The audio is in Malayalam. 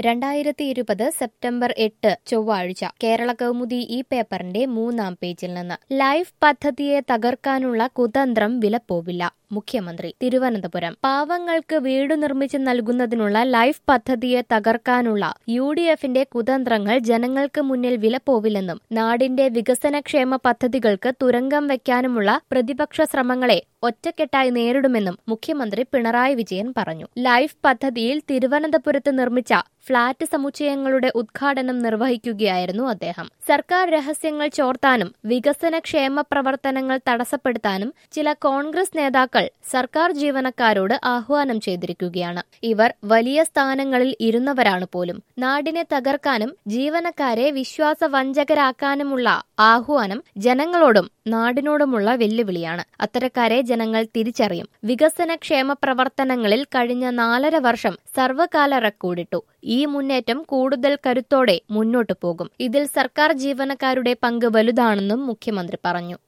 രണ്ടായിരത്തി ഇരുപത് സെപ്റ്റംബർ എട്ട് ചൊവ്വാഴ്ച കേരള കൗമുദി ഈ പേപ്പറിന്റെ മൂന്നാം പേജിൽ നിന്ന് ലൈഫ് പദ്ധതിയെ തകർക്കാനുള്ള കുതന്ത്രം വിലപ്പോവില്ല മുഖ്യമന്ത്രി തിരുവനന്തപുരം പാവങ്ങൾക്ക് വീട് നിർമ്മിച്ചു നൽകുന്നതിനുള്ള ലൈഫ് പദ്ധതിയെ തകർക്കാനുള്ള യു ഡി എഫിന്റെ കുതന്ത്രങ്ങൾ ജനങ്ങൾക്ക് മുന്നിൽ വിലപ്പോവില്ലെന്നും നാടിന്റെ വികസനക്ഷേമ പദ്ധതികൾക്ക് തുരങ്കം വയ്ക്കാനുമുള്ള പ്രതിപക്ഷ ശ്രമങ്ങളെ ഒറ്റക്കെട്ടായി നേരിടുമെന്നും മുഖ്യമന്ത്രി പിണറായി വിജയൻ പറഞ്ഞു ലൈഫ് പദ്ധതിയിൽ തിരുവനന്തപുരത്ത് നിർമ്മിച്ച ഫ്ളാറ്റ് സമുച്ചയങ്ങളുടെ ഉദ്ഘാടനം നിർവഹിക്കുകയായിരുന്നു അദ്ദേഹം സർക്കാർ രഹസ്യങ്ങൾ ചോർത്താനും വികസനക്ഷേമ പ്രവർത്തനങ്ങൾ തടസ്സപ്പെടുത്താനും ചില കോൺഗ്രസ് നേതാക്കൾ സർക്കാർ ജീവനക്കാരോട് ആഹ്വാനം ചെയ്തിരിക്കുകയാണ് ഇവർ വലിയ സ്ഥാനങ്ങളിൽ ഇരുന്നവരാണ് പോലും നാടിനെ തകർക്കാനും ജീവനക്കാരെ വിശ്വാസവഞ്ചകരാക്കാനുമുള്ള ആഹ്വാനം ജനങ്ങളോടും നാടിനോടുമുള്ള വെല്ലുവിളിയാണ് അത്തരക്കാരെ ജനങ്ങൾ തിരിച്ചറിയും വികസനക്ഷേമ പ്രവർത്തനങ്ങളിൽ കഴിഞ്ഞ നാലര വർഷം സർവകാല റെക്കോർഡിട്ടു ഈ മുന്നേറ്റം കൂടുതൽ കരുത്തോടെ മുന്നോട്ടു പോകും ഇതിൽ സർക്കാർ ജീവനക്കാരുടെ പങ്ക് വലുതാണെന്നും മുഖ്യമന്ത്രി പറഞ്ഞു